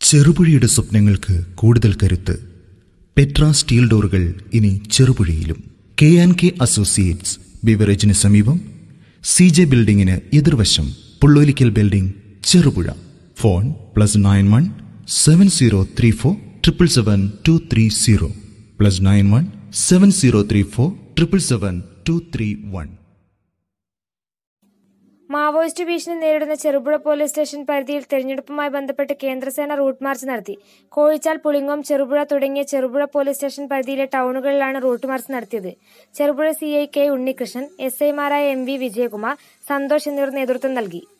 ചെറുപുഴയുടെ സ്വപ്നങ്ങൾക്ക് കൂടുതൽ കരുത്ത് പെട്ര സ്റ്റീൽ ഡോറുകൾ ഇനി ചെറുപുഴയിലും കെ ആൻഡ് കെ അസോസിയേറ്റ്സ് ബിവറേജിന് സമീപം സി ജെ ബിൽഡിംഗിന് എതിർവശം Pullolickal building Cherupuzha phone plus nine one seven zero three four triple seven two three zero plus nine one seven zero three four triple seven two three one Maoist ഭീഷണി നേരിടുന്ന Cherupuzha police station പരിധിയിൽ തെരഞ്ഞെടുപ്പുമായി ബന്ധപ്പെട്ട് കേന്ദ്രസേന route march നടത്തി കോഴിച്ചാൽ പുളിങ്ങോം ചെറുപുഴ തുടങ്ങിയ Cherupuzha police station പരിധിയിലെ ടൗണുകളിലാണ് route march നടത്തിയത് Cherupuzha C I K Unnikrishnan S ഐമാരായ എം വി വിജയകുമാർ സന്തോഷ് എന്നിവർ നേതൃത്വം നൽകി